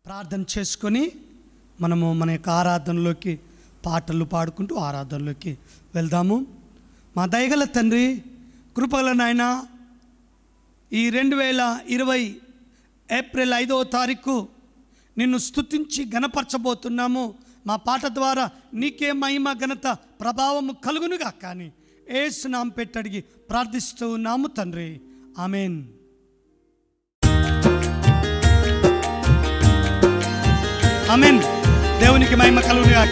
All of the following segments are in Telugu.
ప్రార్థన చేసుకొని మనము మన యొక్క ఆరాధనలోకి పాటలు పాడుకుంటూ ఆరాధనలోకి వెళ్దాము మా దయగల తండ్రి కృపల నాయన ఈ రెండు వేల ఇరవై ఏప్రిల్ ఐదవ తారీఖు నిన్ను స్తుతించి గణపరచబోతున్నాము మా పాట ద్వారా నీకే మహిమ ఘనత ప్రభావము కలుగునుగా కానీ ఏసునాం పెట్టడిగి ప్రార్థిస్తూ ఉన్నాము తండ్రి ఆమెన్ ఆమెన్ దేవునికి మహిమ కలుగునుగాక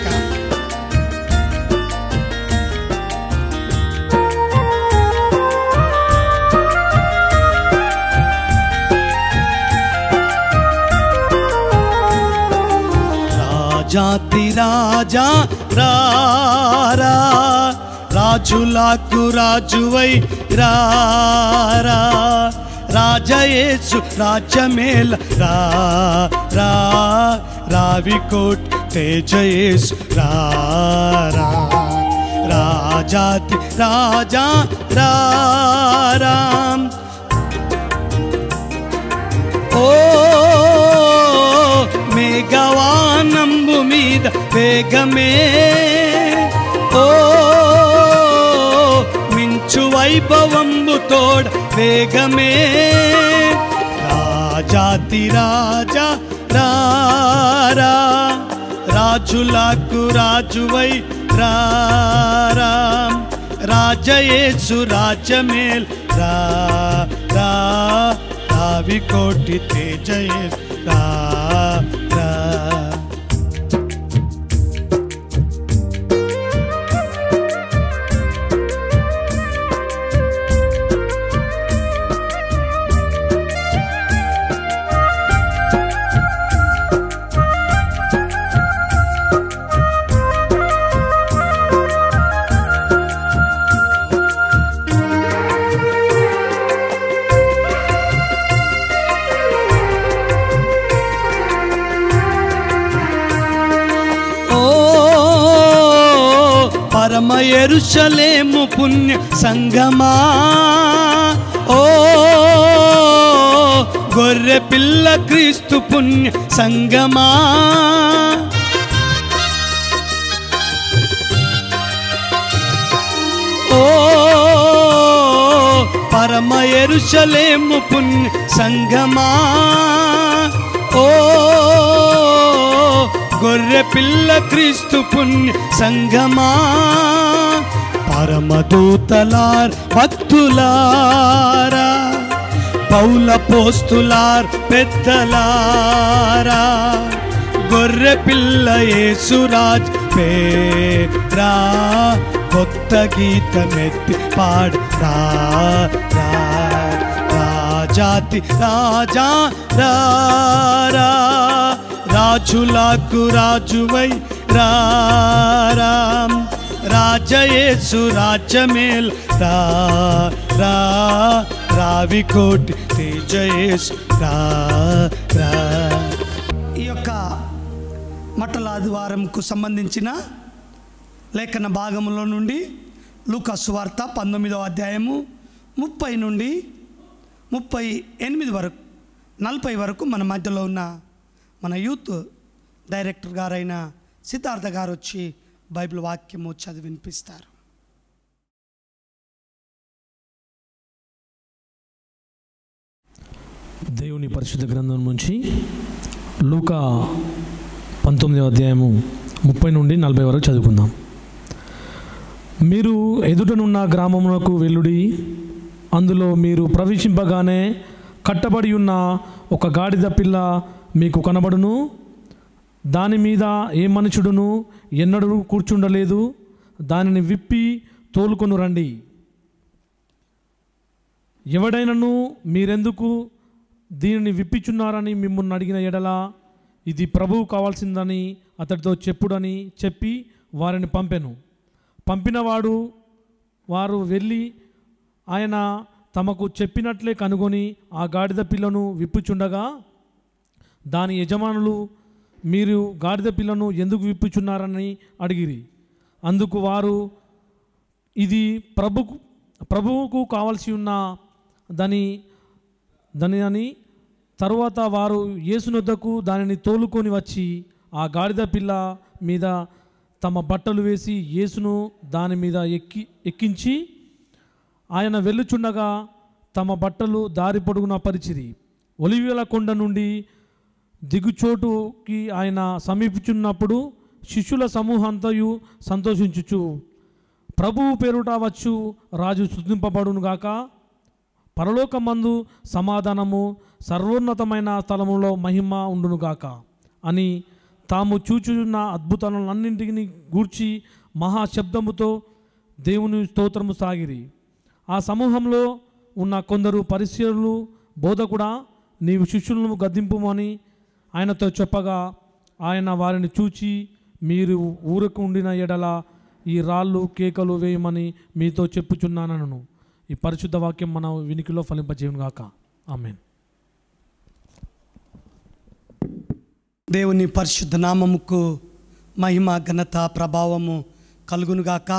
రాజాతి రాజా రారా రాజులకు రాజువై రారా రాజయేసు రాజమేల రా రా రావికోట్ తేజయేసు రారా రాజాతి రాజా రారాం ఓ మేఘవానంబు మీద వేగమే ఓ మించు వైభవంబు తోడ వేగమే రాజాతి రాజా రారా రాజులకు రాజువై రారా రాజయేసు రాజమేల్ రా రా రావి కోటి తేజయేసు రా రా ఓ పరమ ఎరుషలేము పుణ్య సంగమా ఓ గొర్రె పిల్ల క్రీస్తు పుణ్య సంగమా ఓ పరమ ఎరుషలేము పుణ్య సంగమా ఓ గొర్రె పిల్ల క్రీస్తు పుణ్య సంగమా పరమదూతలార్ భక్తులారా పౌల పోస్తులార్ పెద్దలారా గొర్రె పిల్ల యేసురాజ్ పేరా కొత్త గీతమెత్తి పాడు రా రా రాజాతి రాజా రారా రాజులకు రాజువై రారాం రాజయేసు రాజమేల్ రా రా రావి కోటి తేజయేసు రా రా ఈ యొక్క మట్టల ఆదివారంకు సంబంధించిన లేఖన భాగంలో నుండి లూకాసు వార్త పంతొమ్మిదవ అధ్యాయము ముప్పై నుండి ముప్పై ఎనిమిది వరకు నలభై వరకు మన మధ్యలో ఉన్న మన యూత్ డైరెక్టర్ గారైన సిద్ధార్థ గారు వచ్చి బైబిల్ వాక్యము చదివి వినిపిస్తారు దేవుని పరిశుద్ధ గ్రంథం నుంచి లూకా పంతొమ్మిదవ అధ్యాయము ముప్పై నుండి నలభై వరకు చదువుకుందాం మీరు ఎదుటనున్న గ్రామమునకు వెల్లుడి అందులో మీరు ప్రవేశింపగానే కట్టబడి ఉన్న ఒక గాడిద పిల్ల మీకు కనబడును దాని మీద ఏ మనుషుడును ఎన్నడూ కూర్చుండలేదు దానిని విప్పి తోలుకొని రండి ఎవడైనను మీరెందుకు దీనిని విప్పిచున్నారని మిమ్మల్ని అడిగిన ఎడల ఇది ప్రభువు కావాల్సిందని అతడితో చెప్పుడని చెప్పి వారిని పంపెను పంపినవాడు వారు వెళ్ళి ఆయన తమకు చెప్పినట్లే కనుగొని ఆ గాడిద పిల్లను విప్పుచుండగా దాని యజమానులు మీరు గాడిద పిల్లను ఎందుకు విప్పుచున్నారని అడిగిరి అందుకు వారు ఇది ప్రభుకు ప్రభువుకు కావలసి ఉన్న దాని దాని అని తరువాత వారు యేసునొద్దకు దానిని తోలుకొని వచ్చి ఆ గాడిద పిల్ల మీద తమ బట్టలు వేసి యేసును దాని మీద ఎక్కి ఎక్కించి ఆయన వెళ్ళుచుండగా తమ బట్టలు దారి పొడుగున పరిచిరి ఒలివేల కొండ నుండి దిగుచోటుకి ఆయన సమీపించున్నప్పుడు శిష్యుల సమూహంతయు సంతోషించుచు ప్రభువు పేరుట వచ్చు రాజు స్థుతింపబడునుగాక పరలోకమందు సమాధానము సర్వోన్నతమైన స్థలములో మహిమ ఉండునుగాక అని తాము చూచున్న అద్భుతాలన్నింటిని గూర్చి మహాశబ్దముతో దేవుని స్తోత్రము సాగిరి ఆ సమూహంలో ఉన్న కొందరు పరిశీలు బోధకుడా నీవు శిష్యులను గద్దింపుమని ఆయనతో చెప్పగా ఆయన వారిని చూచి మీరు ఊరకు ఉండిన ఎడల ఈ రాళ్ళు కేకలు వేయమని మీతో చెప్పుచున్నానను ఈ పరిశుద్ధ వాక్యం మన వినికిలో ఫలింపజేయును గాక ఆమెన్ దేవుని పరిశుద్ధ నామముకు మహిమ ఘనత ప్రభావము కలుగునుగాక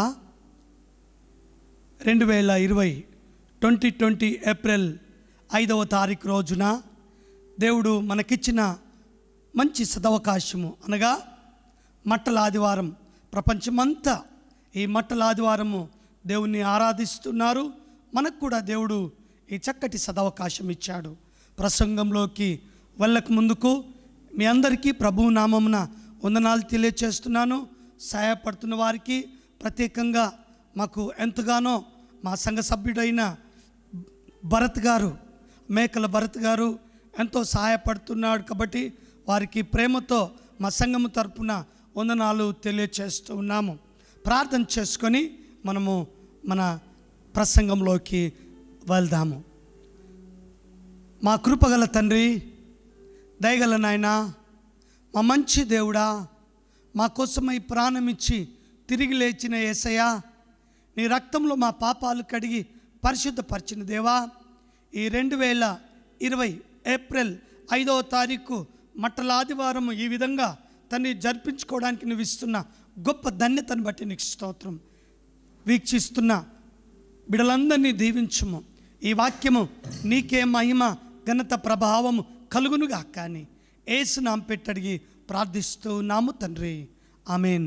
రెండు వేల ఇరవై ట్వంటీ ట్వంటీ ఏప్రిల్ ఐదవ తారీఖు రోజున దేవుడు మనకిచ్చిన మంచి సదవకాశము అనగా మట్టల ఆదివారం ప్రపంచమంతా ఈ మట్టల ఆదివారము దేవుణ్ణి ఆరాధిస్తున్నారు మనకు కూడా దేవుడు ఈ చక్కటి సదవకాశం ఇచ్చాడు ప్రసంగంలోకి వెళ్ళక ముందుకు మీ అందరికీ ప్రభు నామమున వందనాలు తెలియచేస్తున్నాను సహాయపడుతున్న వారికి ప్రత్యేకంగా మాకు ఎంతగానో మా సంఘ సభ్యుడైన భరత్ గారు మేకల భరత్ గారు ఎంతో సహాయపడుతున్నాడు కాబట్టి వారికి ప్రేమతో మా సంఘము తరపున వందనాలు తెలియచేస్తూ ఉన్నాము ప్రార్థన చేసుకొని మనము మన ప్రసంగంలోకి వెళ్దాము మా కృపగల తండ్రి దయగల నాయన మా మంచి దేవుడా మా కోసమై ప్రాణం ఇచ్చి తిరిగి లేచిన ఏసయ్యా నీ రక్తంలో మా పాపాలు కడిగి పరిశుద్ధపరిచిన దేవా ఈ రెండు వేల ఇరవై ఏప్రిల్ ఐదవ తారీఖు మట్టల ఆదివారం ఈ విధంగా తన్ని జరిపించుకోవడానికి నువ్వు ఇస్తున్న గొప్ప ధన్యతను బట్టి నీకు స్తోత్రం వీక్షిస్తున్న బిడలందరినీ దీవించుము ఈ వాక్యము నీకే మహిమ ఘనత ప్రభావము కలుగునుగా కానీ ఏసు నాం పెట్టడిగి ప్రార్థిస్తూ నాము తండ్రి ఆమెన్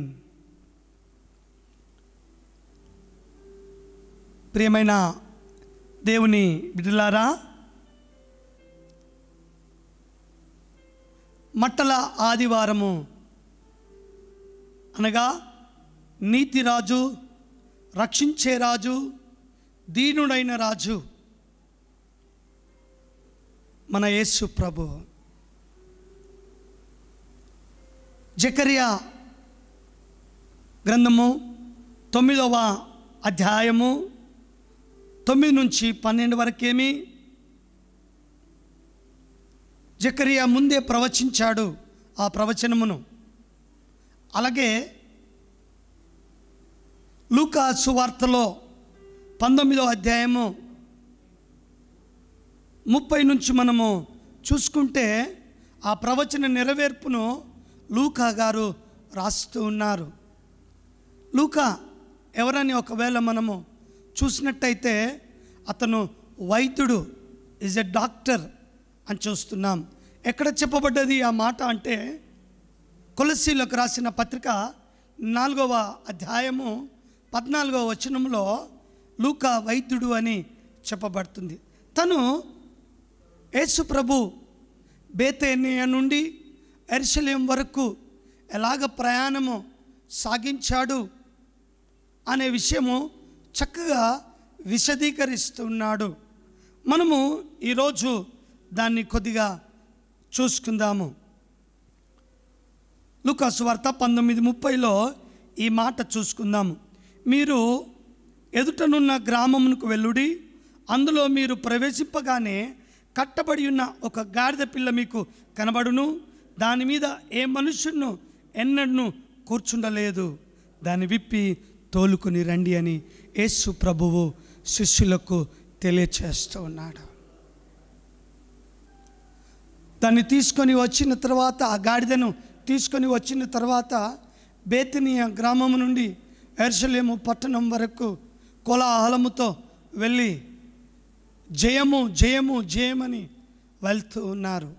ప్రియమైన దేవుని బిడ్డలారా మట్టల ఆదివారము అనగా నీతిరాజు రక్షించే రాజు దీనుడైన రాజు మన యేసు ప్రభు జకరియా గ్రంథము తొమ్మిదవ అధ్యాయము తొమ్మిది నుంచి పన్నెండు వరకేమి జకరియా ముందే ప్రవచించాడు ఆ ప్రవచనమును అలాగే లూకా సువార్తలో పంతొమ్మిదో అధ్యాయము ముప్పై నుంచి మనము చూసుకుంటే ఆ ప్రవచన నెరవేర్పును లూకా గారు రాస్తూ ఉన్నారు లూకా ఎవరని ఒకవేళ మనము చూసినట్టయితే అతను వైద్యుడు ఈజ్ ఎ డాక్టర్ అని చూస్తున్నాం ఎక్కడ చెప్పబడ్డది ఆ మాట అంటే కొలసీలకు రాసిన పత్రిక నాలుగవ అధ్యాయము పద్నాలుగవ వచనంలో లూకా వైద్యుడు అని చెప్పబడుతుంది తను యేసు ప్రభు బేతేనియా నుండి ఎర్షలేం వరకు ఎలాగ ప్రయాణము సాగించాడు అనే విషయము చక్కగా విశదీకరిస్తున్నాడు మనము ఈరోజు దాన్ని కొద్దిగా చూసుకుందాము లుకాసు వార్త పంతొమ్మిది ముప్పైలో ఈ మాట చూసుకుందాము మీరు ఎదుటనున్న గ్రామమునకు వెళ్ళుడి అందులో మీరు ప్రవేశింపగానే కట్టబడి ఉన్న ఒక గాడిద పిల్ల మీకు కనబడును దాని మీద ఏ మనుషును ఎన్నడను కూర్చుండలేదు దాన్ని విప్పి తోలుకొని రండి అని యేసు ప్రభువు శిష్యులకు తెలియచేస్తూ ఉన్నాడు దాన్ని తీసుకొని వచ్చిన తర్వాత ఆ గాడిదను తీసుకొని వచ్చిన తర్వాత బేతినియా గ్రామం నుండి ఎర్షలేము పట్టణం వరకు కోలాహలముతో వెళ్ళి జయము జయము జయమని వెళ్తూ ఉన్నారు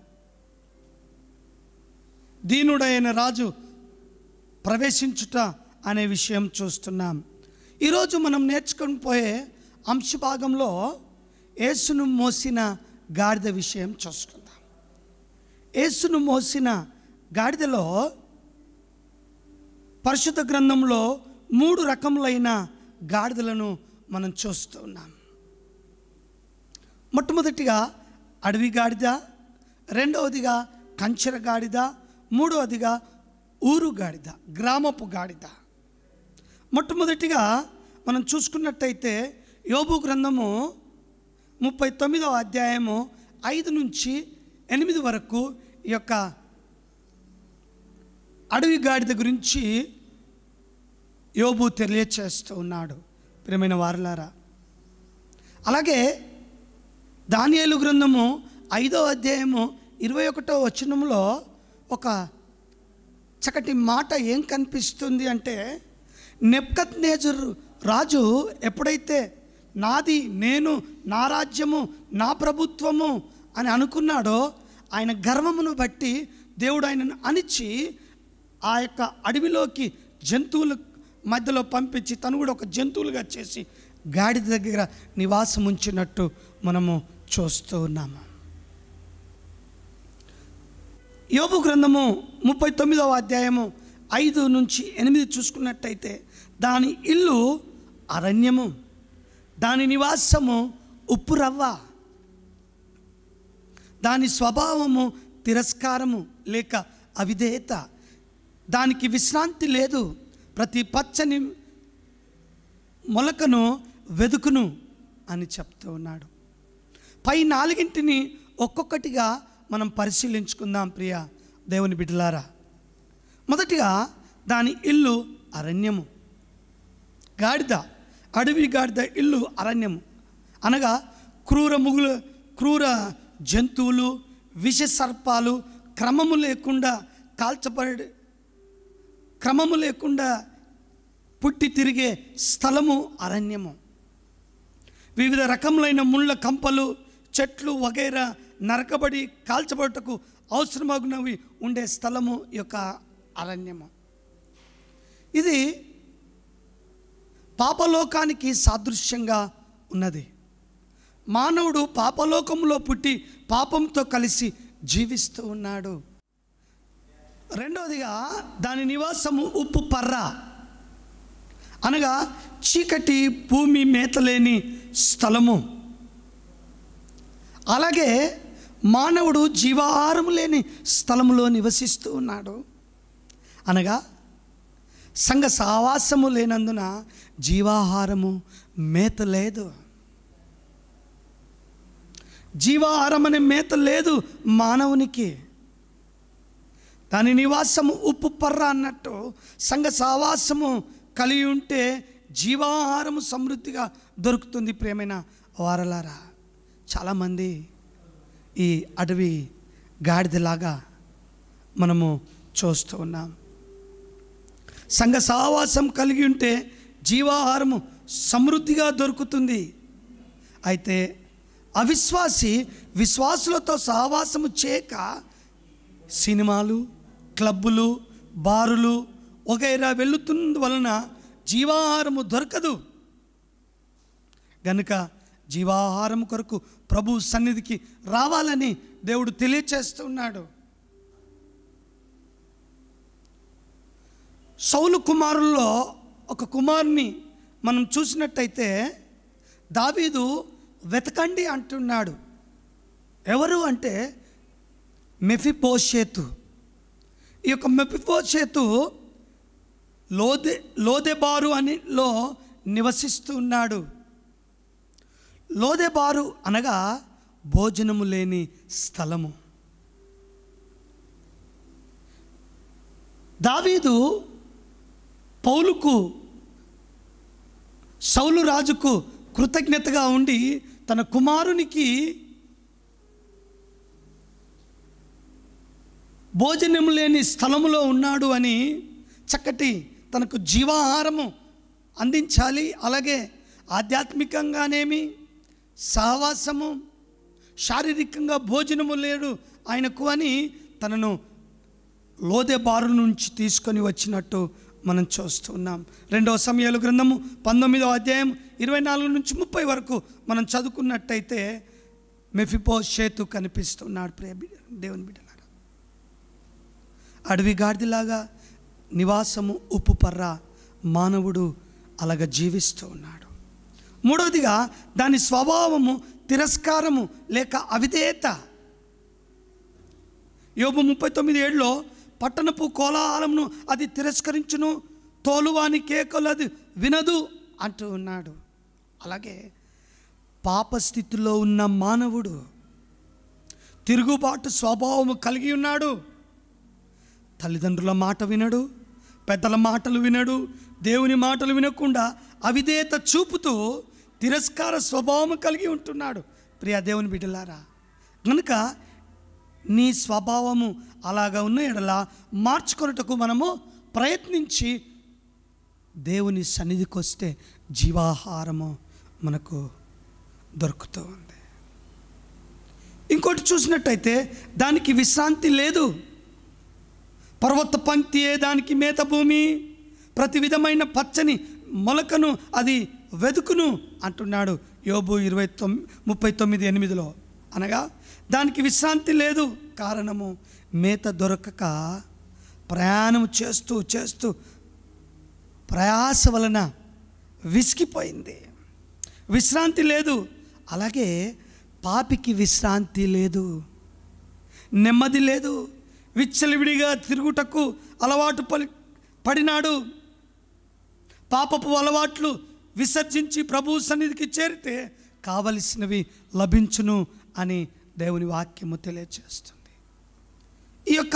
దీనుడైన రాజు ప్రవేశించుట అనే విషయం చూస్తున్నాం ఈరోజు మనం నేర్చుకొని పోయే అంశభాగంలో యేసును మోసిన గాడిద విషయం చూసుకుందాం యేసును మోసిన గాడిదలో పరిశుద్ధ గ్రంథంలో మూడు రకములైన గాడిదలను మనం చూస్తూ ఉన్నాం మొట్టమొదటిగా అడవి గాడిద రెండవదిగా కంచెర గాడిద మూడవదిగా ఊరు గాడిద గ్రామపు గాడిద మొట్టమొదటిగా మనం చూసుకున్నట్టయితే యోబు గ్రంథము ముప్పై తొమ్మిదవ అధ్యాయము ఐదు నుంచి ఎనిమిది వరకు ఈ యొక్క అడవి గాడిద గురించి యోబు తెలియచేస్తూ ఉన్నాడు ప్రియమైన వారులారా అలాగే దానియేలు గ్రంథము ఐదో అధ్యాయము ఇరవై ఒకటో వచనంలో ఒక చక్కటి మాట ఏం కనిపిస్తుంది అంటే నెప్కత్ రాజు ఎప్పుడైతే నాది నేను నా రాజ్యము నా ప్రభుత్వము అని అనుకున్నాడో ఆయన గర్వమును బట్టి దేవుడు ఆయనను అణిచి ఆ యొక్క అడవిలోకి జంతువుల మధ్యలో పంపించి తను కూడా ఒక జంతువులుగా చేసి గాడిద దగ్గర నివాసం ఉంచినట్టు మనము చూస్తూ ఉన్నాము యోబు గ్రంథము ముప్పై తొమ్మిదవ అధ్యాయము ఐదు నుంచి ఎనిమిది చూసుకున్నట్టయితే దాని ఇల్లు అరణ్యము దాని నివాసము ఉప్పు రవ్వ దాని స్వభావము తిరస్కారము లేక అవిధేయత దానికి విశ్రాంతి లేదు ప్రతి పచ్చని మొలకను వెదుకును అని చెప్తూ ఉన్నాడు పై నాలుగింటిని ఒక్కొక్కటిగా మనం పరిశీలించుకుందాం ప్రియ దేవుని బిడ్డలారా మొదటిగా దాని ఇల్లు అరణ్యము గాడిద అడవి గాడిద ఇల్లు అరణ్యము అనగా క్రూర ముగుల క్రూర జంతువులు విష సర్పాలు క్రమము లేకుండా కాల్చబడి క్రమము లేకుండా పుట్టి తిరిగే స్థలము అరణ్యము వివిధ రకములైన ముళ్ళ కంపలు చెట్లు వగైరా నరకబడి కాల్చబడుటకు అవసరమగినవి ఉండే స్థలము ఈ యొక్క అరణ్యము ఇది పాపలోకానికి సాదృశ్యంగా ఉన్నది మానవుడు పాపలోకంలో పుట్టి పాపంతో కలిసి జీవిస్తూ ఉన్నాడు రెండవదిగా దాని నివాసము ఉప్పు పర్ర అనగా చీకటి భూమి మేతలేని స్థలము అలాగే మానవుడు జీవాహారము లేని స్థలములో నివసిస్తూ ఉన్నాడు అనగా సంఘ సావాసము లేనందున జీవాహారము మేత లేదు జీవాహారం అనే మేత లేదు మానవునికి దాని నివాసము ఉప్పు పర్ర అన్నట్టు సంఘ సావాసము కలిగి ఉంటే జీవాహారము సమృద్ధిగా దొరుకుతుంది ప్రేమైన వారలారా చాలామంది ఈ అడవి గాడిదలాగా మనము చూస్తూ ఉన్నాం సంఘ సహవాసం కలిగి ఉంటే జీవాహారము సమృద్ధిగా దొరుకుతుంది అయితే అవిశ్వాసి విశ్వాసులతో సహవాసము చేయక సినిమాలు క్లబ్బులు బారులు వగైరా వెళుతున్న వలన జీవాహారము దొరకదు గనుక జీవాహారం కొరకు ప్రభు సన్నిధికి రావాలని దేవుడు తెలియచేస్తున్నాడు సౌలు కుమారుల్లో ఒక కుమారుని మనం చూసినట్టయితే దావీదు వెతకండి అంటున్నాడు ఎవరు అంటే మెఫిపోషేతు ఈ యొక్క మెఫిపోషేతు లోదె లోదెబారు అనిలో నివసిస్తూ ఉన్నాడు లోదెబారు అనగా భోజనము లేని స్థలము దావీదు పౌలుకు సౌలు రాజుకు కృతజ్ఞతగా ఉండి తన కుమారునికి భోజనం లేని స్థలములో ఉన్నాడు అని చక్కటి తనకు జీవాహారము అందించాలి అలాగే ఆధ్యాత్మికంగానేమి సహవాసము శారీరకంగా భోజనము లేడు ఆయనకు అని తనను లోదే బారు నుంచి తీసుకొని వచ్చినట్టు మనం చూస్తున్నాం రెండవ సమయాలు గ్రంథము పంతొమ్మిదవ అధ్యాయం ఇరవై నాలుగు నుంచి ముప్పై వరకు మనం చదువుకున్నట్టయితే మెఫిపో షేతు కనిపిస్తున్నాడు ప్రియ బిడ్డ దేవుని బిడ్డలారా అడవి గాడిదలాగా నివాసము ఉప్పు పర్ర మానవుడు అలాగ జీవిస్తూ ఉన్నాడు మూడవదిగా దాని స్వభావము తిరస్కారము లేక అవిధేయత యోబు ముప్పై తొమ్మిది ఏడులో పట్టణపు కోలాహలంను అది తిరస్కరించును తోలువాని కేకలు అది వినదు అంటూ ఉన్నాడు అలాగే పాపస్థితిలో ఉన్న మానవుడు తిరుగుబాటు స్వభావము కలిగి ఉన్నాడు తల్లిదండ్రుల మాట వినడు పెద్దల మాటలు వినడు దేవుని మాటలు వినకుండా అవిధేయత చూపుతూ తిరస్కార స్వభావం కలిగి ఉంటున్నాడు ప్రియా దేవుని బిడ్డలారా కనుక నీ స్వభావము అలాగా ఉన్న ఎడల మార్చుకొనుటకు మనము ప్రయత్నించి దేవుని సన్నిధికి వస్తే జీవాహారము మనకు దొరుకుతూ ఉంది ఇంకోటి చూసినట్టయితే దానికి విశ్రాంతి లేదు పర్వత పంక్తియే దానికి మేత భూమి ప్రతి విధమైన పచ్చని మొలకను అది వెతుకును అంటున్నాడు యోబు ఇరవై తొమ్మిది ముప్పై తొమ్మిది ఎనిమిదిలో అనగా దానికి విశ్రాంతి లేదు కారణము మేత దొరకక ప్రయాణం చేస్తూ చేస్తూ ప్రయాస వలన విసిగిపోయింది విశ్రాంతి లేదు అలాగే పాపికి విశ్రాంతి లేదు నెమ్మది లేదు విచ్చలవిడిగా తిరుగుటకు అలవాటు పలి పడినాడు పాపపు అలవాట్లు విసర్జించి ప్రభు సన్నిధికి చేరితే కావలసినవి లభించును అని దేవుని వాక్యము తెలియజేస్తుంది ఈ యొక్క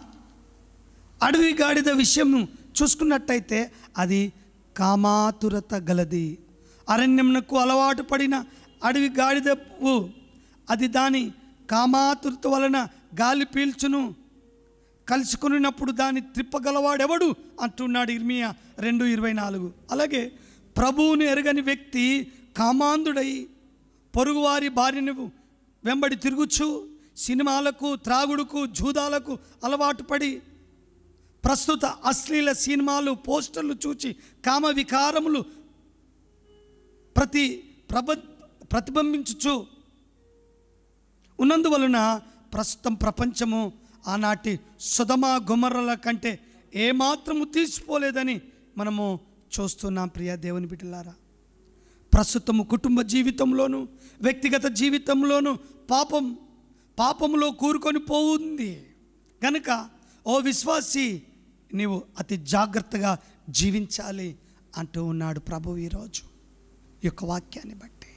అడవి గాడిద విషయం చూసుకున్నట్టయితే అది కామాతురత గలది అరణ్యమునకు అలవాటు పడిన అడవి గాడిదవు అది దాని కామాతురత వలన గాలి పీల్చును కలుసుకున్నప్పుడు దాన్ని త్రిప్పగలవాడెవడు అంటున్నాడు ఇర్మియా రెండు ఇరవై నాలుగు అలాగే ప్రభువుని ఎరగని వ్యక్తి కామాంధుడై పొరుగువారి భార్యను వెంబడి తిరుగుచు సినిమాలకు త్రాగుడుకు జూదాలకు అలవాటు పడి ప్రస్తుత అశ్లీల సినిమాలు పోస్టర్లు చూచి కామ వికారములు ప్రతి ప్రబ ప్రతిబింబించుచు ఉన్నందువలన ప్రస్తుతం ప్రపంచము ఆనాటి సుధమ గుమర్రల కంటే ఏమాత్రము తీసిపోలేదని మనము చూస్తున్నాం ప్రియ దేవుని బిడ్డలారా ప్రస్తుతము కుటుంబ జీవితంలోను వ్యక్తిగత జీవితంలోను పాపం పాపములో కూరుకొని పోఉంది కనుక ఓ విశ్వాసి నీవు అతి జాగ్రత్తగా జీవించాలి అంటూ ఉన్నాడు ప్రభు ఈరోజు ఈ యొక్క వాక్యాన్ని బట్టి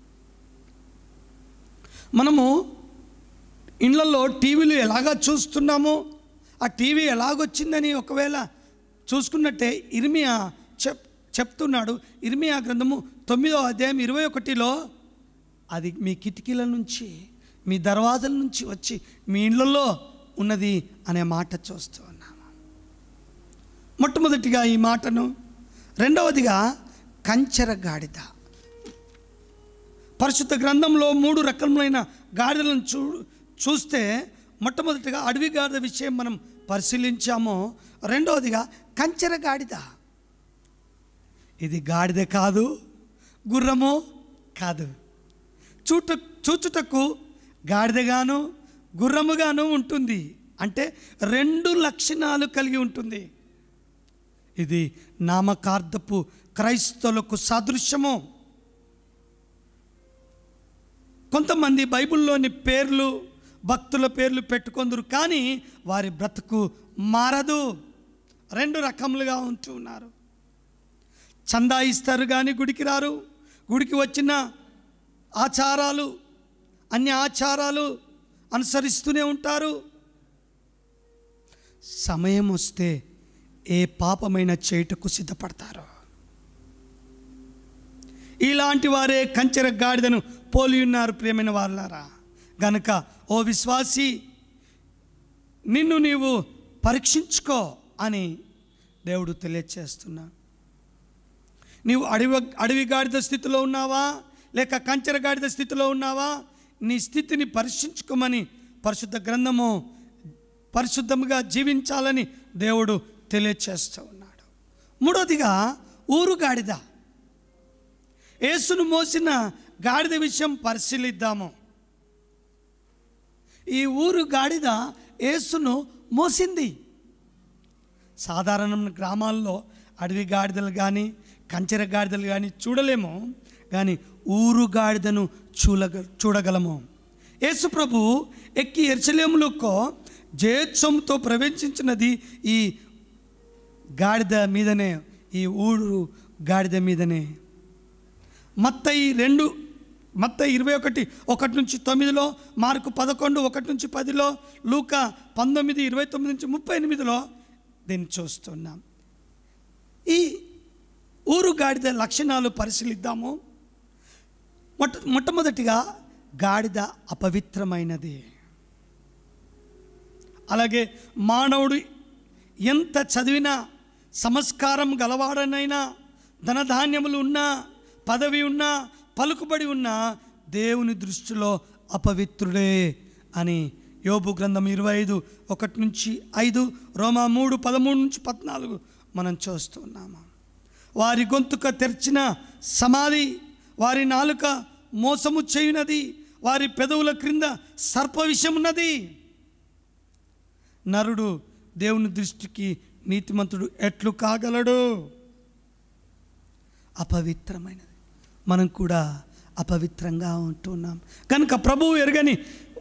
మనము ఇళ్లలో టీవీలు ఎలాగా చూస్తున్నామో ఆ టీవీ ఎలాగొచ్చిందని ఒకవేళ చూసుకున్నట్టే ఇర్మియా చెప్ చెప్తున్నాడు ఇర్మియా గ్రంథము తొమ్మిదో అధ్యాయం ఇరవై ఒకటిలో అది మీ కిటికీల నుంచి మీ దర్వాజల నుంచి వచ్చి మీ ఇళ్ళల్లో ఉన్నది అనే మాట చూస్తూ ఉన్నాము మొట్టమొదటిగా ఈ మాటను రెండవదిగా కంచెర గాడిద పరిశుద్ధ గ్రంథంలో మూడు రకములైన గాడిదలను చూ చూస్తే మొట్టమొదటిగా అడవి గాడిద విషయం మనం పరిశీలించాము రెండవదిగా కంచెర గాడిద ఇది గాడిద కాదు గుర్రము కాదు చూట చూచుటకు గాడిదగాను గుర్రముగాను ఉంటుంది అంటే రెండు లక్షణాలు కలిగి ఉంటుంది ఇది నామకార్థపు క్రైస్తవులకు సాదృశ్యము కొంతమంది బైబిల్లోని పేర్లు భక్తుల పేర్లు పెట్టుకొందరు కానీ వారి బ్రతుకు మారదు రెండు రకములుగా ఉంటూ ఉన్నారు చందా ఇస్తారు కానీ గుడికి రారు గుడికి వచ్చిన ఆచారాలు అన్ని ఆచారాలు అనుసరిస్తూనే ఉంటారు సమయం వస్తే ఏ పాపమైన చేయుటకు సిద్ధపడతారు ఇలాంటి వారే కంచెర గాడిదను పోలి ఉన్నారు ప్రియమైన వాళ్ళారా గనుక ఓ విశ్వాసి నిన్ను నీవు పరీక్షించుకో అని దేవుడు తెలియచేస్తున్నా నీవు అడవి అడవి గాడిద స్థితిలో ఉన్నావా లేక కంచెర గాడిద స్థితిలో ఉన్నావా నీ స్థితిని పరీక్షించుకోమని పరిశుద్ధ గ్రంథము పరిశుద్ధముగా జీవించాలని దేవుడు తెలియచేస్తూ ఉన్నాడు మూడోదిగా ఊరు గాడిద యేసును మోసిన గాడిద విషయం పరిశీలిద్దాము ఈ ఊరు గాడిద యేసును మోసింది సాధారణ గ్రామాల్లో అడవి గాడిదలు కానీ కంచెర గాడిదలు కానీ చూడలేము కానీ ఊరు గాడిదను చూడగ చూడగలము యేసు ప్రభు ఎక్కి ఎర్చలేములకు జయోత్సవంతో ప్రవేశించినది ఈ గాడిద మీదనే ఈ ఊరు గాడిద మీదనే మత్తయి రెండు మత్త ఇరవై ఒకటి ఒకటి నుంచి తొమ్మిదిలో మార్కు పదకొండు ఒకటి నుంచి పదిలో లూక పంతొమ్మిది ఇరవై తొమ్మిది నుంచి ముప్పై ఎనిమిదిలో దీన్ని చూస్తున్నాం ఈ ఊరు గాడిద లక్షణాలు పరిశీలిద్దాము మొట్ట మొట్టమొదటిగా గాడిద అపవిత్రమైనది అలాగే మానవుడు ఎంత చదివినా సంస్కారం గలవాడనైనా ధనధాన్యములు ఉన్నా పదవి ఉన్నా పలుకుబడి ఉన్నా దేవుని దృష్టిలో అపవిత్రుడే అని యోబు గ్రంథం ఇరవై ఐదు ఒకటి నుంచి ఐదు రోమా మూడు పదమూడు నుంచి పద్నాలుగు మనం చూస్తున్నాము వారి గొంతుక తెరిచిన సమాధి వారి నాలుక మోసము చేయునది వారి పెదవుల క్రింద సర్ప విషమున్నది నరుడు దేవుని దృష్టికి నీతిమంతుడు ఎట్లు కాగలడు అపవిత్రమైనది మనం కూడా అపవిత్రంగా ఉంటున్నాం కనుక ప్రభువు ఎరగని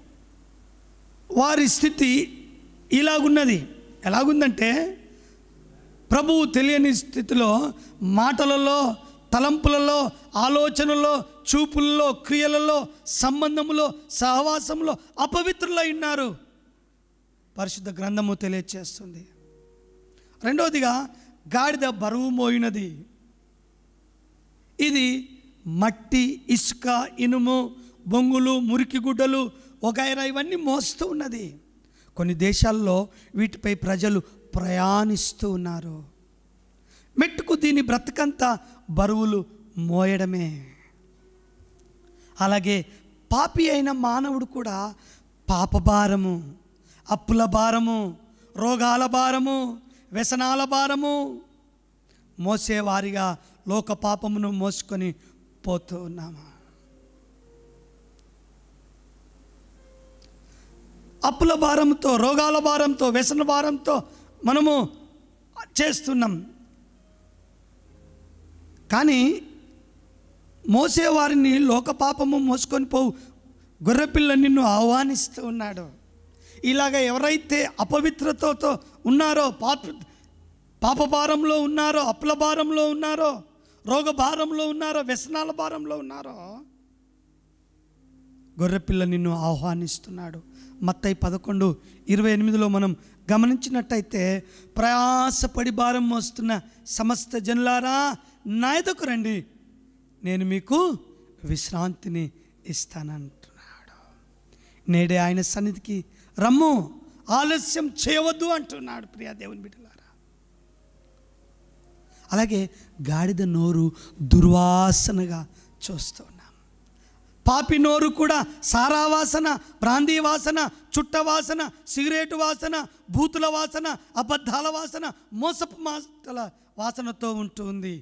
వారి స్థితి ఇలాగున్నది ఎలాగుందంటే ప్రభువు తెలియని స్థితిలో మాటలలో తలంపులలో ఆలోచనలో చూపులలో క్రియలలో సంబంధములో సహవాసంలో అపవిత్రులై ఉన్నారు పరిశుద్ధ గ్రంథము తెలియచేస్తుంది రెండవదిగా గాడిద బరువు మోయినది ఇది మట్టి ఇసుక ఇనుము బొంగులు మురికి గుడ్డలు వగైరా ఇవన్నీ మోస్తూ ఉన్నది కొన్ని దేశాల్లో వీటిపై ప్రజలు ప్రయాణిస్తూ ఉన్నారు మెట్టుకు దీని బ్రతకంతా బరువులు మోయడమే అలాగే పాపి అయిన మానవుడు కూడా పాపభారము అప్పుల భారము రోగాల భారము వ్యసనాల భారము మోసేవారిగా లోక పాపమును మోసుకొని పోతూ ఉన్నాము అప్పుల భారంతో రోగాల భారంతో వ్యసన భారంతో మనము చేస్తున్నాం కానీ మోసేవారిని లోక పాపము మోసుకొని పోవు గొర్రెపిల్ల నిన్ను ఆహ్వానిస్తూ ఉన్నాడు ఇలాగ ఎవరైతే అపవిత్రతతో ఉన్నారో పాప పాపభారంలో ఉన్నారో అప్పుల భారంలో ఉన్నారో రోగ భారంలో ఉన్నారో వ్యసనాల భారంలో ఉన్నారో గొర్రెపిల్ల నిన్ను ఆహ్వానిస్తున్నాడు మత్తయి పదకొండు ఇరవై ఎనిమిదిలో మనం గమనించినట్టయితే ప్రయాసపడి భారం మోస్తున్న సమస్త జనులారా నా ఎదుకు రండి నేను మీకు విశ్రాంతిని ఇస్తానంటున్నాడు నేడే ఆయన సన్నిధికి రమ్ము ఆలస్యం చేయవద్దు అంటున్నాడు ప్రియా దేవుని బిడ్డలారా అలాగే గాడిద నోరు దుర్వాసనగా చూస్తున్నాం పాపి నోరు కూడా సారా వాసన బ్రాందీ వాసన చుట్ట వాసన సిగరెట్ వాసన బూతుల వాసన అబద్ధాల వాసన మోసపు మాటల వాసనతో ఉంటుంది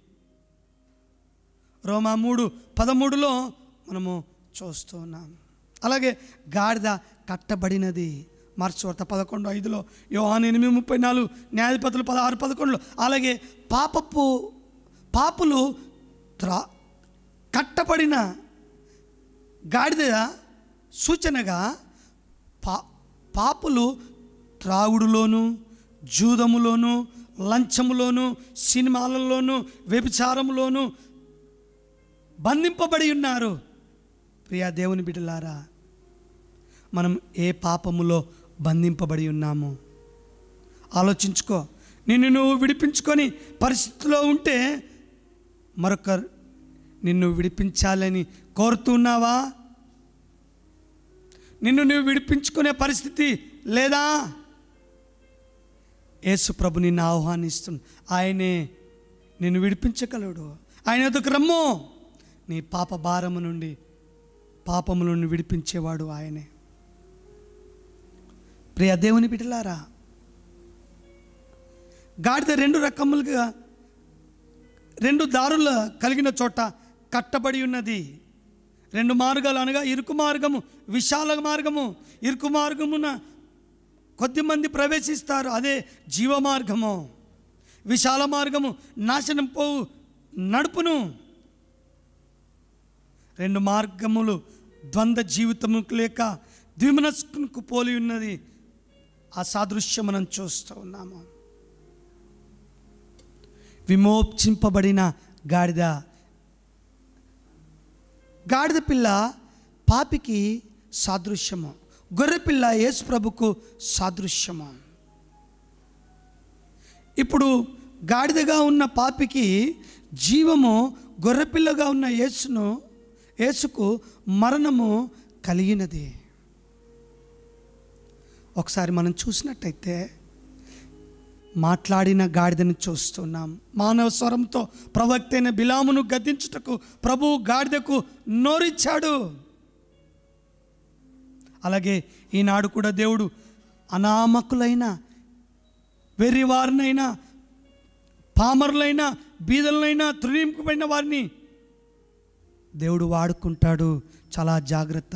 రోమా మూడు పదమూడులో మనము చూస్తూ ఉన్నాం అలాగే గాడిద కట్టబడినది మార్చి వార్త పదకొండు ఐదులో యోహాన్ ఎనిమిది ముప్పై నాలుగు న్యాయపతులు పదహారు పదకొండులో అలాగే పాపపు పాపులు త్రా కట్టబడిన గాడిద సూచనగా పా పాపులు త్రాగుడులోను జూదములోను లంచములోను సినిమాలలోను వ్యభిచారములోను బంధింపబడి ఉన్నారు ప్రియా దేవుని బిడ్డలారా మనం ఏ పాపములో బంధింపబడి ఉన్నాము ఆలోచించుకో నిన్ను నువ్వు విడిపించుకొని పరిస్థితిలో ఉంటే మరొక నిన్ను విడిపించాలని కోరుతున్నావా నిన్ను నువ్వు విడిపించుకునే పరిస్థితి లేదా యేసు ప్రభు నిన్ను ఆహ్వానిస్తుంది ఆయనే నిన్ను విడిపించగలడు ఆయన ఎదుకు రమ్ము నీ పాప భారము నుండి పాపములను విడిపించేవాడు ఆయనే ప్రియ దేవుని బిడ్డలారా గాడిద రెండు రకములుగా రెండు దారుల కలిగిన చోట కట్టబడి ఉన్నది రెండు మార్గాలు అనగా ఇరుకు మార్గము విశాల మార్గము ఇరుకు మార్గమున కొద్దిమంది ప్రవేశిస్తారు అదే జీవ మార్గము విశాల మార్గము నాశనం పోవు నడుపును రెండు మార్గములు ద్వంద్వ జీవితము లేక ద్విమనస్కుకు పోలి ఉన్నది ఆ సాదృశ్యం మనం చూస్తూ ఉన్నాము విమోచింపబడిన గాడిద గాడిద పిల్ల పాపికి సాదృశ్యము గొర్రె పిల్ల యేసు ప్రభుకు సాదృశ్యము ఇప్పుడు గాడిదగా ఉన్న పాపికి జీవము గొర్రెపిల్లగా ఉన్న యేసును యేసుకు మరణము కలిగినది ఒకసారి మనం చూసినట్టయితే మాట్లాడిన గాడిదను చూస్తున్నాం మానవ స్వరంతో ప్రవక్త అయిన బిలామును గద్దించుటకు ప్రభువు గాడిదకు నోరిచ్చాడు అలాగే ఈనాడు కూడా దేవుడు అనామకులైన వెర్రివారినైనా పామరులైనా బీదలనైనా తృణింపబడిన వారిని దేవుడు వాడుకుంటాడు చాలా జాగ్రత్త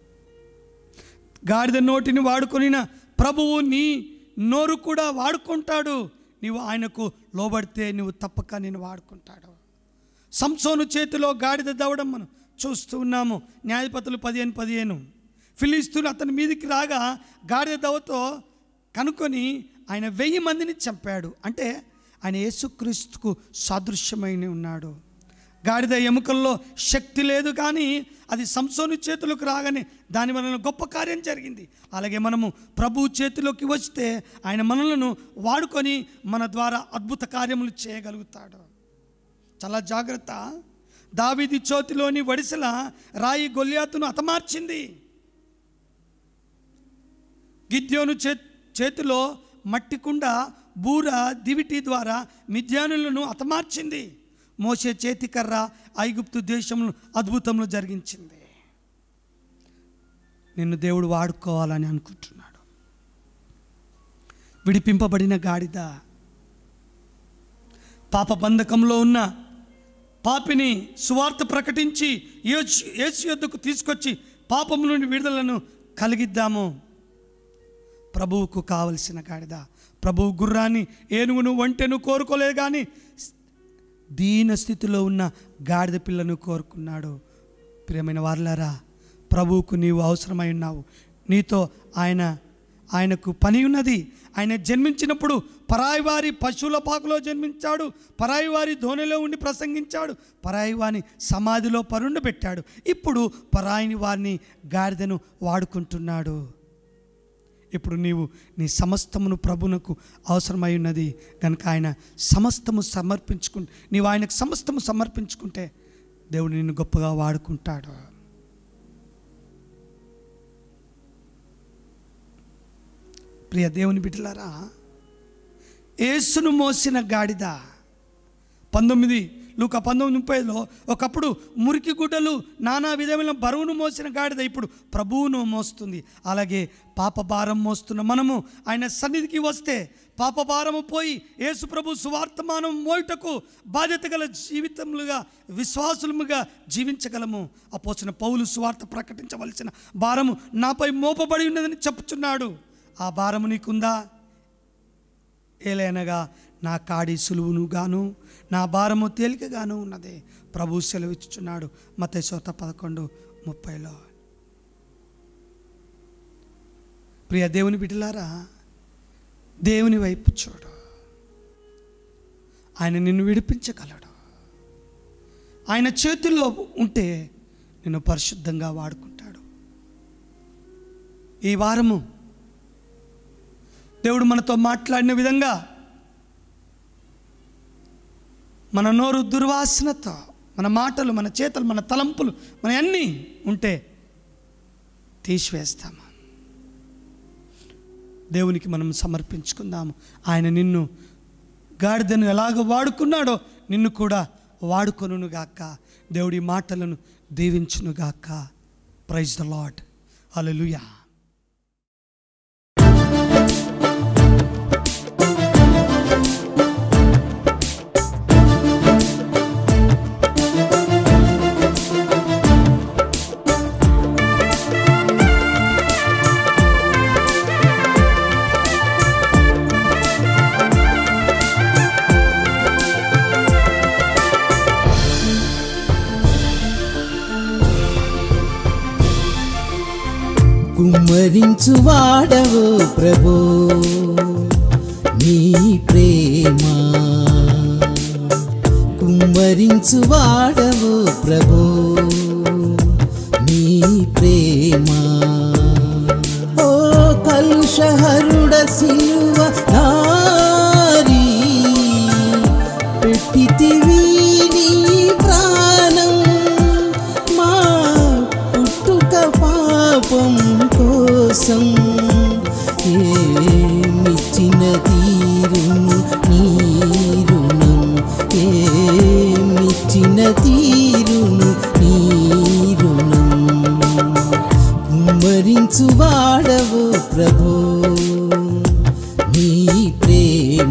గాడిద నోటిని వాడుకొనిన ప్రభువు నీ నోరు కూడా వాడుకుంటాడు నీవు ఆయనకు లోబడితే నువ్వు తప్పక నేను వాడుకుంటాడు సంసోను చేతిలో గాడిద దవ్వడం మనం చూస్తూ ఉన్నాము న్యాయపతులు పదిహేను పదిహేను ఫిలిస్తీన్లు అతని మీదికి రాగా గాడిద దవ్వతో కనుకొని ఆయన వెయ్యి మందిని చంపాడు అంటే ఆయన యేసుక్రీస్తుకు సాదృశ్యమైన ఉన్నాడు గాడిద ఎముకల్లో శక్తి లేదు కానీ అది సంసోను చేతులకు రాగానే దాని వలన గొప్ప కార్యం జరిగింది అలాగే మనము ప్రభు చేతిలోకి వస్తే ఆయన మనలను వాడుకొని మన ద్వారా అద్భుత కార్యములు చేయగలుగుతాడు చాలా జాగ్రత్త దావిది చోతిలోని వడిసెల రాయి గొల్యాతును హతమార్చింది గిద్యోను చే చేతిలో మట్టి కుండ బూర దివిటి ద్వారా మిద్యానులను హతమార్చింది మోసే చేతికర్ర ఐగుప్తు దేశంలో అద్భుతములు జరిగించింది నిన్ను దేవుడు వాడుకోవాలని అనుకుంటున్నాడు విడిపింపబడిన గాడిద పాప బంధకంలో ఉన్న పాపిని సువార్త ప్రకటించి యేసు యేసు యొద్దకు తీసుకొచ్చి పాపం నుండి విడుదలను కలిగిద్దాము ప్రభువుకు కావలసిన గాడిద ప్రభువు గుర్రాన్ని ఏనుగును ఒంటెను కోరుకోలేదు కానీ దీన స్థితిలో ఉన్న గాడిద పిల్లను కోరుకున్నాడు ప్రియమైన వారులారా ప్రభువుకు నీవు అవసరమై ఉన్నావు నీతో ఆయన ఆయనకు పని ఉన్నది ఆయన జన్మించినప్పుడు పరాయి వారి పశువుల పాకలో జన్మించాడు పరాయి వారి ధోనిలో ఉండి ప్రసంగించాడు పరాయి వారిని సమాధిలో పరుండు పెట్టాడు ఇప్పుడు పరాయిని వారిని గాడిదను వాడుకుంటున్నాడు ఇప్పుడు నీవు నీ సమస్తమును ప్రభునకు అవసరమై ఉన్నది కనుక ఆయన సమస్తము సమర్పించుకుంటే నీవు ఆయనకు సమస్తము సమర్పించుకుంటే దేవుడు నిన్ను గొప్పగా వాడుకుంటాడు ప్రియ దేవుని బిడ్డలారా యేసును మోసిన గాడిద పంతొమ్మిది లూక పంతొమ్మిది ముప్పైలో ఒకప్పుడు మురికి గుడ్డలు నానా విధమైన బరువును మోసిన గాడిద ఇప్పుడు ప్రభువును మోస్తుంది అలాగే పాప భారం మోస్తున్న మనము ఆయన సన్నిధికి వస్తే పాప భారము పోయి యేసు ప్రభు సువార్తమానం మోయుటకు బాధ్యత గల జీవితములుగా విశ్వాసులముగా జీవించగలము అపోసిన పౌలు సువార్త ప్రకటించవలసిన భారము నాపై మోపబడి ఉన్నదని చెప్పుచున్నాడు ఆ భారము నీకుందా ఏలైనగా నా కాడి సులువును గాను నా భారము తేలికగాను ఉన్నది ప్రభు సెలవిచ్చుచున్నాడు మత సోత పదకొండు ముప్పైలో ప్రియ దేవుని బిడ్డలారా దేవుని వైపు చూడు ఆయన నిన్ను విడిపించగలడు ఆయన చేతుల్లో ఉంటే నిన్ను పరిశుద్ధంగా వాడుకుంటాడు ఈ వారము దేవుడు మనతో మాట్లాడిన విధంగా మన నోరు దుర్వాసనతో మన మాటలు మన చేతలు మన తలంపులు మన అన్నీ ఉంటే తీసివేస్తాము దేవునికి మనం సమర్పించుకుందాము ఆయన నిన్ను గాడిదను ఎలాగ వాడుకున్నాడో నిన్ను కూడా వాడుకొనుగాక దేవుడి మాటలను దీవించునుగాక ప్రైజ్ ద లాట్ హల్లెలూయా కుమ్మరించు వాడవు ప్రభు నీ ప్రేమ కుమ్మరించు వాడవు ప్రభు నీ ప్రేమ ఓ కలుషహరుడ సిలువ నారీ పెట్టితివి నీ ప్రాణం మా పుట్టుక పాపం కోసం ఏమిచ్చిన తీరును నీరుణం ఏమిచ్చిన తీరును నీరుణం కుమ్మరించు వాడవు ప్రభు నీ ప్రేమ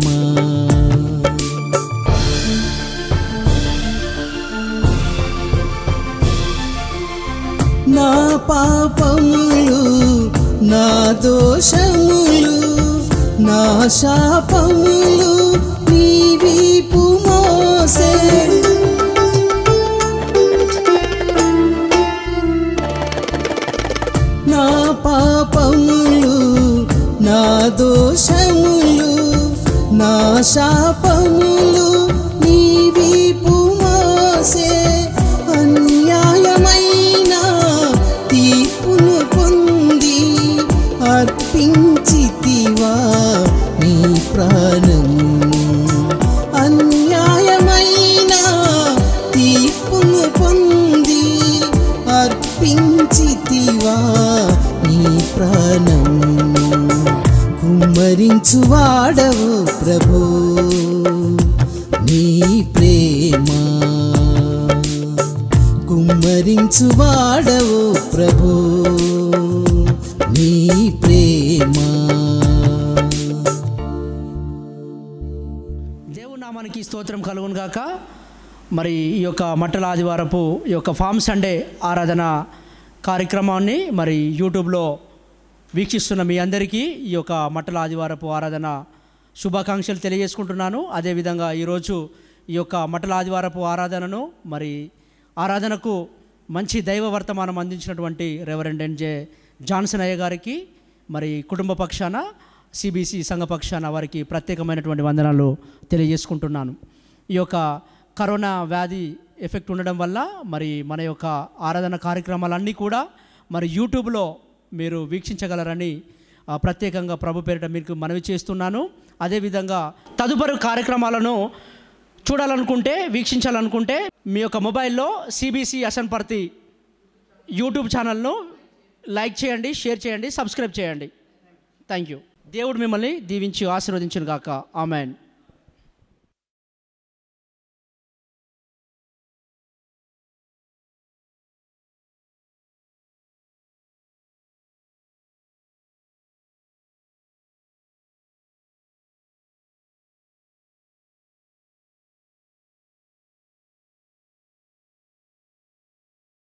నా పాపములు నా దోషములు నా శాపములు నీ వీపు మోసే నా పాపములు నా దోషములు నా శాపములు నీ వీపు మోసే అన్యాయమైన తీర్పును పొంది అర్పించితివా నీ ప్రాణము అన్యాయమైన తీర్పును పొంది అర్పించితివా నీ ప్రాణము కుమ్మరించు వాడవు ప్రభు నీ ప్రేమ కుమ్మరించు వాడవు ప్రభు నీ ప్రేమ దేవుని నామానికి స్తోత్రం కలుగును గాక మరి ఈ యొక్క మట్టల ఆదివారపు ఈ యొక్క ఫామ్ సండే ఆరాధన కార్యక్రమాన్ని మరి యూట్యూబ్లో వీక్షిస్తున్న మీ అందరికీ ఈ యొక్క మట్టల ఆదివారపు ఆరాధన శుభాకాంక్షలు తెలియజేసుకుంటున్నాను అదేవిధంగా ఈరోజు ఈ యొక్క మట్టల ఆదివారపు ఆరాధనను మరి ఆరాధనకు మంచి దైవ వర్తమానం అందించినటువంటి రెవరెండ్ ఎన్జే జాన్సన్ అయ్య గారికి మరి కుటుంబ పక్షాన సిబిసి సంఘ పక్షాన వారికి ప్రత్యేకమైనటువంటి వందనాలు తెలియజేసుకుంటున్నాను ఈ యొక్క కరోనా వ్యాధి ఎఫెక్ట్ ఉండడం వల్ల మరి మన యొక్క ఆరాధన కార్యక్రమాలన్నీ కూడా మరి యూట్యూబ్లో మీరు వీక్షించగలరని ఆ, ప్రత్యేకంగా ప్రభు పేరిట మీకు మనవి చేస్తున్నాను అదేవిధంగా తదుపరి కార్యక్రమాలను చూడాలనుకుంటే వీక్షించాలనుకుంటే మీ యొక్క మొబైల్లో సిబిసి అసన్పర్తి యూట్యూబ్ ఛానల్ను లైక్ చేయండి షేర్ చేయండి సబ్స్క్రైబ్ చేయండి థ్యాంక్ యూ దేవుడు మిమ్మల్ని దీవించి ఆశీర్వదించును గాక ఆమెన్